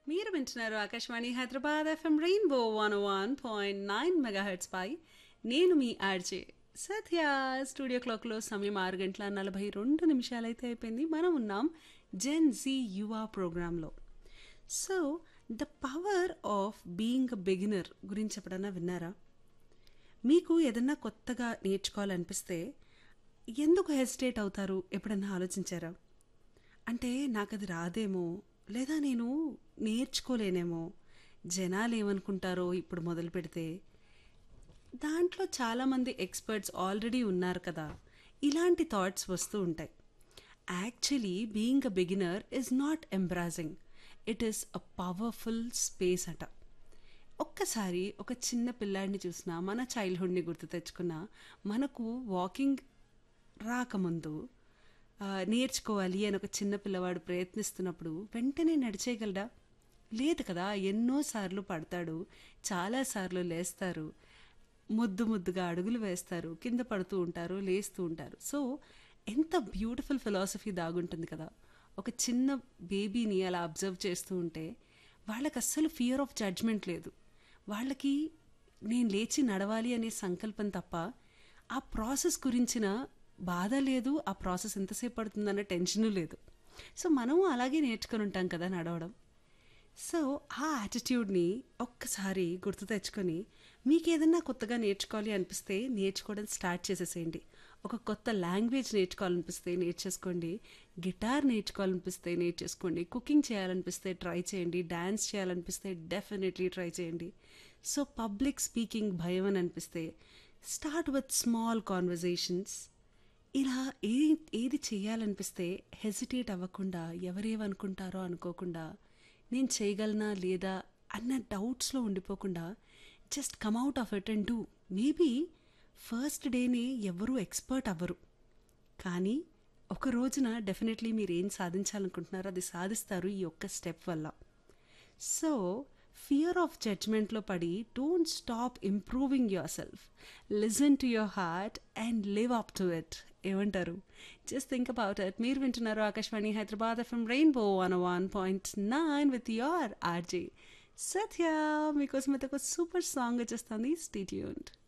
మీరు వింటున్నారు Akashvani Hyderabad FM Rainbow one one point nine megahertz పై నేను మీ ఆర్జే సత్య స్టూడియో క్లాక్లో సమయం ఆరు గంటల నలభై రెండు నిమిషాలైతే అయిపోయింది మనం ఉన్నాం జెన్ జీ యువ ప్రోగ్రాంలో so the power of being a beginner గురించి ఎప్పుడన్నా విన్నారా మీకు ఏదన్నా కొత్తగా నేర్చుకోవాలనిపిస్తే ఎందుకు హెసిటేట్ అవుతారు ఎప్పుడన్నా ఆలోచించారా అంటే నాకు అది రాదేమో లేదా నేను నేర్చుకోలేనేమో జనాలు ఏమనుకుంటారో ఇప్పుడు మొదలు పెడితే దాంట్లో చాలామంది ఎక్స్పర్ట్స్ ఆల్రెడీ ఉన్నారు కదా ఇలాంటి థాట్స్ వస్తూ ఉంటాయి actually being a beginner is not embarrassing it is a powerful space అట ఒక్కసారి ఒక చిన్న పిల్లాడిని చూసినా మన చైల్డ్హుడ్ని గుర్తు తెచ్చుకున్నా మనకు వాకింగ్ రాకముందు ఆ, నేర్చుకోవాలి అని ఒక చిన్న పిల్లవాడు ప్రయత్నిస్తున్నప్పుడు వెంటనే నడిచేయగలడా లేదు కదా ఎన్నోసార్లు పడతాడు చాలాసార్లు లేస్తారు ముద్దు ముద్దుగా అడుగులు వేస్తారు కింద పడుతూ ఉంటారు లేస్తూ ఉంటారు సో ఎంత బ్యూటిఫుల్ ఫిలాసఫీ దాగుంటుంది కదా ఒక చిన్న బేబీని అలా అబ్జర్వ్ చేస్తూ ఉంటే వాళ్ళకి అస్సలు ఫియర్ ఆఫ్ జడ్జ్మెంట్ లేదు వాళ్ళకి నేను లేచి నడవాలి అనే సంకల్పం తప్ప ఆ ప్రాసెస్ గురించిన బాధ లేదు ఆ ప్రాసెస్ ఎంతసేపు పడుతుందన్న టెన్షను లేదు సో మనము అలాగే నేర్చుకుని ఉంటాం కదా నడవడం సో ఆ యాటిట్యూడ్ని ఒక్కసారి గుర్తు తెచ్చుకొని మీకు ఏదన్నా కొత్తగా నేర్చుకోవాలి అనిపిస్తే నేర్చుకోవడం స్టార్ట్ చేసేసేయండి ఒక కొత్త లాంగ్వేజ్ నేర్చుకోవాలనిపిస్తే నేర్చేసుకోండి గిటార్ నేర్చుకోవాలనిపిస్తే నేర్చేసుకోండి కుకింగ్ చేయాలనిపిస్తే ట్రై చేయండి డ్యాన్స్ చేయాలనిపిస్తే డెఫినెట్లీ ట్రై చేయండి సో పబ్లిక్ స్పీకింగ్ భయం అని అనిపిస్తే స్టార్ట్ విత్ స్మాల్ కాన్వర్జేషన్స్ ఇలా ఏది ఏది చేయాలనిపిస్తే హెసిటేట్ అవ్వకుండా ఎవరేమనుకుంటారో అనుకోకుండా నేను చేయగలనా లేదా అన్న డౌట్స్లో ఉండిపోకుండా just come out of it and do maybe first డేనే ఎవరూ ఎక్స్పర్ట్ అవ్వరు కానీ ఒక రోజున డెఫినెట్లీ మీరు ఏం సాధించాలనుకుంటున్నారో అది సాధిస్తారు ఈ ఒక్క స్టెప్ వల్ల సో ఫియర్ ఆఫ్ జడ్జ్మెంట్లో పడి don't stop improving yourself listen to your heart and live up to it ఏమంటారు జస్ట్ థింక్ అబౌట్ ఇట్ మీరు వింటున్నారు Akashvani Hyderabad FM Rainbow one one point nine with your RJ Satya మీకోసం అయితే ఒక super song వచ్చేస్తుంది stay tuned